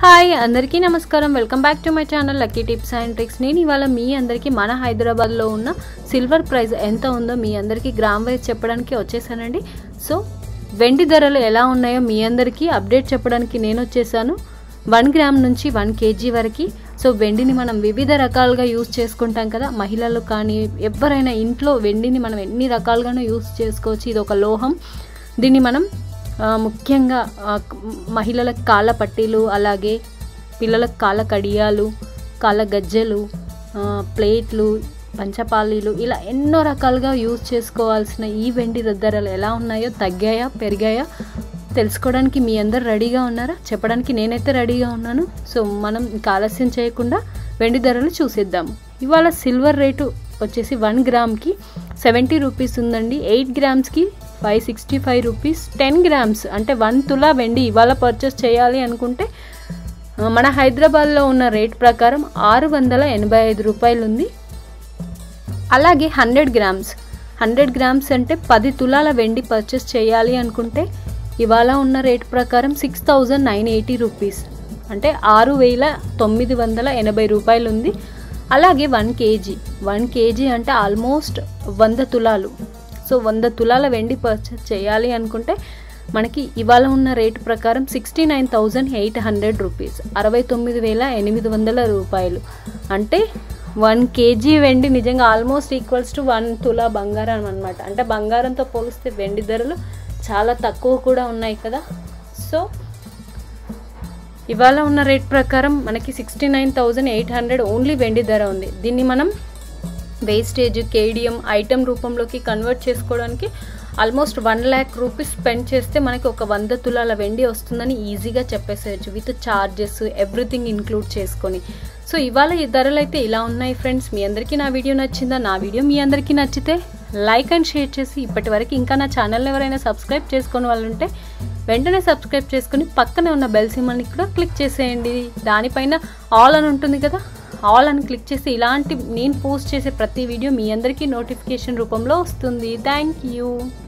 hi అందరికీ నమస్కారం welcome back to my channel lucky tips and tricks నేను ఇవాళ మీ అందరికీ మన హైదరాబాద్లో ఉన్న సిల్వర్ ప్రైస్ ఎంత ఉందో మీ అందరికీ గ్రామ్ వైజ్ చెప్పడానికి వచ్చేసానండి సో వెండి ధరలు ఎలా ఉన్నాయో మీ అందరికీ అప్డేట్ చెప్పడానికి నేను వచ్చేసాను వన్ గ్రామ్ నుంచి వన్ కేజీ వరకు సో వెండిని మనం వివిధ రకాలుగా యూస్ చేసుకుంటాం కదా మహిళలు కానీ ఎవరైనా ఇంట్లో వెండిని మనం ఎన్ని రకాలుగానూ యూస్ చేసుకోవచ్చు ఇది ఒక లోహం దీన్ని మనం ఆ, ముఖ్యంగా ఆ, క- మహిళల కాళ్ళ పట్టీలు అలాగే పిల్లలకు కాళ్ళ కడియాలు కాళ్ళ గజ్జెలు ఆ, ప్లేట్లు పంచపాలీలు ఇలా ఎన్నో రకాలుగా యూజ్ చేసుకోవాల్సిన ఈ వెండి ధరలు ఎలా ఉన్నాయో తగ్గాయా పెరిగాయా తెలుసుకోవడానికి మీ అందరు రెడీగా ఉన్నారా చెప్పడానికి నేనైతే రెడీగా ఉన్నాను సో మనం ఇంకా ఆలస్యం చేయకుండా వెండి ధరలు చూసేద్దాము ఇవాళ సిల్వర్ రేటు వచ్చేసి వన్ గ్రామ్కి సెవెంటీ రూపీస్ ఉందండి ఎయిట్ గ్రామ్స్కి five sixty five rupees ten grams అంటే వన్ తులా వెండి ఇవాళ పర్చేస్ చేయాలి అనుకుంటే ఆ, మన హైదరాబాద్లో ఉన్న రేట్ ప్రకారం ఆరు వందల ఎనభై ఐదు రూపాయలు ఉంది అలాగే హండ్రెడ్ గ్రామ్స్ హండ్రెడ్ గ్రామ్స్ అంటే పది తులాల వెండి పర్చేస్ చేయాలి అనుకుంటే ఇవాళ ఉన్న రేట్ ప్రకారం six thousand nine eighty rupees అంటే ఆరు వేల తొమ్మిది వందల ఎనభై రూపాయలు ఉంది అలాగే వన్ కేజీ వన్ కేజీ అంటే ఆల్మోస్ట్ వంద తులాలు సో వంద తులాల వెండి పర్చేస్ చేయాలి అనుకుంటే మనకి ఇవాళ ఉన్న రేటు ప్రకారం sixty nine thousand eight hundred rupees అరవై తొమ్మిది వేల ఎనిమిది వందల రూపాయలు అంటే వన్ కేజీ వెండి నిజంగా ఆల్మోస్ట్ ఈక్వల్స్ టు వన్ తులా బంగారం అనమాట అంటే బంగారంతో పోలిస్తే వెండి ధరలు చాలా తక్కువ కూడా ఉన్నాయి కదా సో ఇవాళ ఉన్న రేట్ ప్రకారం మనకి sixty nine thousand eight hundred only వెండి ధర ఉంది దీన్ని మనం వేస్టేజ్ కేడియం ఐటమ్ రూపంలోకి కన్వర్ట్ చేసుకోవడానికి almost one lakh rupees spend చేస్తే మనకి ఒక వంద తులాల వెండి వస్తుందని ఈజీగా చెప్పేసేయచ్చు విత్ చార్జెస్ ఎవ్రీథింగ్ ఇంక్లూడ్ చేసుకొని సో ఇవాళ ఈ ధరలు అయితే ఇలా ఉన్నాయి ఫ్రెండ్స్ మీ అందరికీ నా వీడియో నచ్చిందా నా వీడియో మీ అందరికీ నచ్చితే లైక్ అండ్ షేర్ చేసి ఇప్పటి వరకు ఇంకా నా ఛానల్ ఎవరైనా సబ్స్క్రైబ్ చేసుకుని వాళ్ళు ఉంటే వెంటనే సబ్స్క్రైబ్ చేసుకుని పక్కనే ఉన్న బెల్ సింబల్ని కూడా క్లిక్ చేసేయండి దానిపైన ఆల్ అని ఉంటుంది కదా ఆల్ అని క్లిక్ చేసి ఇలాంటి నేను పోస్ట్ చేసే ప్రతి వీడియో మీ అందరికీ నోటిఫికేషన్ రూపంలో వస్తుంది థ్యాంక్ యూ